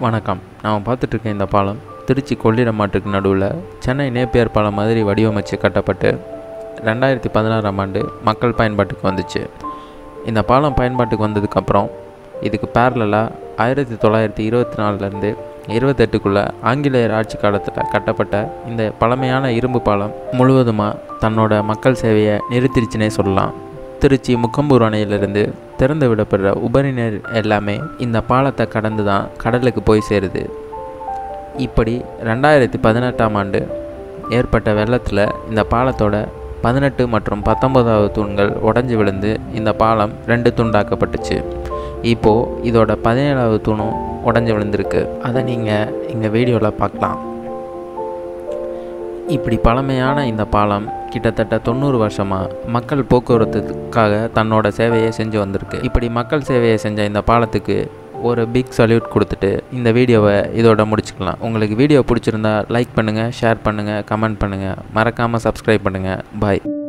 வணக்கம் நாம் பார்த்துட்ருக்க இந்த பாலம் திருச்சி கொள்ளிடம் மாட்டுக்கு நடுவில் சென்னை நேப்பியர் பாலம் மாதிரி வடிவமைச்சு கட்டப்பட்டு ரெண்டாயிரத்தி பதினாறாம் ஆண்டு மக்கள் பயன்பாட்டுக்கு வந்துச்சு இந்த பாலம் பயன்பாட்டுக்கு வந்ததுக்கப்புறம் இதுக்கு பேரலாக ஆயிரத்தி தொள்ளாயிரத்தி இருபத்தி நாலுலேருந்து இருபத்தெட்டுக்குள்ளே ஆங்கிலேயர் ஆட்சி காலத்தில் கட்டப்பட்ட இந்த பழமையான இரும்பு பாலம் முழுவதுமாக தன்னோட மக்கள் சேவையை நிறுத்திருச்சுனே சொல்லலாம் திருச்சி முக்கம்பூர் அணையிலிருந்து திறந்து விடப்படுற உபரி நீர் எல்லாமே இந்த பாலத்தை கடந்து தான் கடலுக்கு போய் சேருது இப்படி ரெண்டாயிரத்தி பதினெட்டாம் ஆண்டு ஏற்பட்ட வெள்ளத்தில் இந்த பாலத்தோட பதினெட்டு மற்றும் பத்தொன்பதாவது தூண்கள் உடஞ்சி விழுந்து இந்த பாலம் ரெண்டு துண்டாக்கப்பட்டுச்சு இப்போது இதோட பதினேழாவது தூணும் உடஞ்சி விழுந்திருக்கு அதை நீங்கள் இங்கே வீடியோவில் பார்க்கலாம் இப்படி பழமையான இந்த பாலம் கிட்டத்தட்ட தொண்ணூறு வருஷமாக மக்கள் போக்குவரத்துக்காக தன்னோட சேவையை செஞ்சு வந்திருக்கு இப்படி மக்கள் சேவையை செஞ்ச இந்த பாலத்துக்கு ஒரு பிக் சல்யூட் கொடுத்துட்டு இந்த வீடியோவை இதோட முடிச்சுக்கலாம் உங்களுக்கு வீடியோ பிடிச்சிருந்தா லைக் பண்ணுங்கள் ஷேர் பண்ணுங்கள் கமெண்ட் பண்ணுங்கள் மறக்காமல் சப்ஸ்கிரைப் பண்ணுங்கள் பாய்